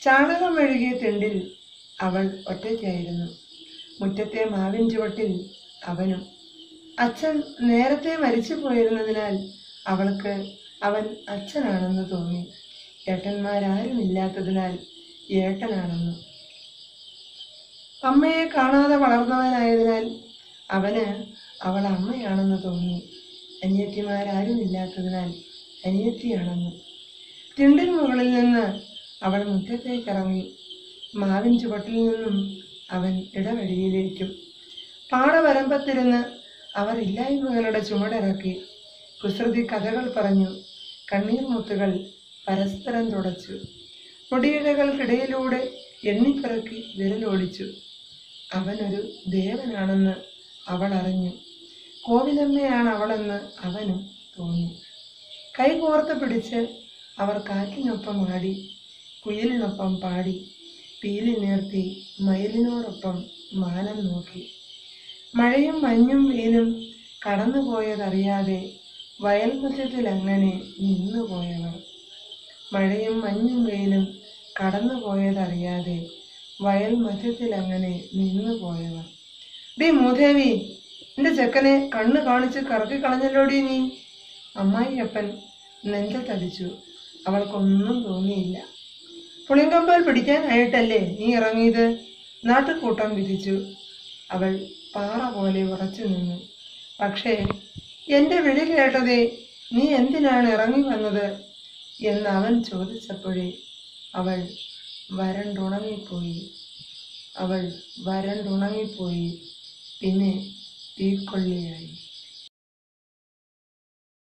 ചാണകം മെഴുകിയ തിണ്ടിൽ അവൾ ഒറ്റയ്ക്കായിരുന്നു മുറ്റത്തെ മാവിൻ ചുവട്ടിൽ അവനും അച്ഛൻ നേരത്തെ മരിച്ചു പോയിരുന്നതിനാൽ അവൾക്ക് അവൻ അച്ഛനാണെന്ന് തോന്നി ഏട്ടന്മാരാരും ഇല്ലാത്തതിനാൽ ഏട്ടനാണെന്ന് അമ്മയെ കാണാതെ വളർന്നവനായതിനാൽ അവന് അവൾ അമ്മയാണെന്ന് തോന്നി അനിയത്തിമാരാരും ഇല്ലാത്തതിനാൽ അനിയത്തിയാണെന്ന് തിണ്ടിന് മുകളിൽ നിന്ന് അവൾ മുറ്റത്തേക്ക് ഇറങ്ങി മാവിൻ ചുവട്ടിൽ നിന്നും അവൻ ഇടവഴിയിലേക്കും പാടവരമ്പത്തിരുന്ന് അവർ ഇല്ലായ്മകളുടെ ചുമടിറക്കി കുസൃതി കഥകൾ പറഞ്ഞു കണ്ണീർ മുത്തുകൾ പരസ്പരം തുടച്ചു പൊടിയിഴകൾക്കിടയിലൂടെ എണ്ണിപ്പിറക്കി വിരലോടിച്ചു അവനൊരു ദേവനാണെന്ന് അവൾ അറിഞ്ഞു കോവിലമ്മയാണ് അവളെന്ന് അവനും തോന്നി കൈകോർത്ത് പിടിച്ച് അവർ കാറ്റിനൊപ്പം ആടി കുയിലിനൊപ്പം പാടി പീലി നേർത്തി മയിലിനോടൊപ്പം മാനം നോക്കി മഴയും മഞ്ഞും വെയിലും കടന്നുപോയതറിയാതെ വയൽമുറ്റത്തിൽ അങ്ങനെ നിന്നുപോയവർ മഴയും മഞ്ഞും വെയിലും കടന്നുപോയതറിയാതെ വയൽ മധ്യത്തിൽ അങ്ങനെ നിന്നുപോയവർ ഡീ മൂദേവി എന്റെ ചെക്കനെ കണ്ണ് കാണിച്ച് കറക്കി കളഞ്ഞല്ലോടി നീ അമ്മായിയപ്പൻ നെഞ്ചത്തടിച്ചു അവൾക്കൊന്നും തോന്നിയില്ല പുളിങ്കമ്പൽ പിടിക്കാനായിട്ടല്ലേ നീ ഇറങ്ങിയത് നാട്ടുകൂട്ടം വിധിച്ചു അവൾ പാറ പോലെ ഉറച്ചു നിന്നു പക്ഷേ എന്റെ വിളി കേട്ടതേ നീ എന്തിനാണ് ഇറങ്ങി വന്നത് എന്ന് അവൻ ചോദിച്ചപ്പോഴേ അവൾ വരണ്ടുണങ്ങിപ്പോയി അവൾ വരണ്ടുണങ്ങിപ്പോയി പിന്നെ തീക്കൊള്ളിയായി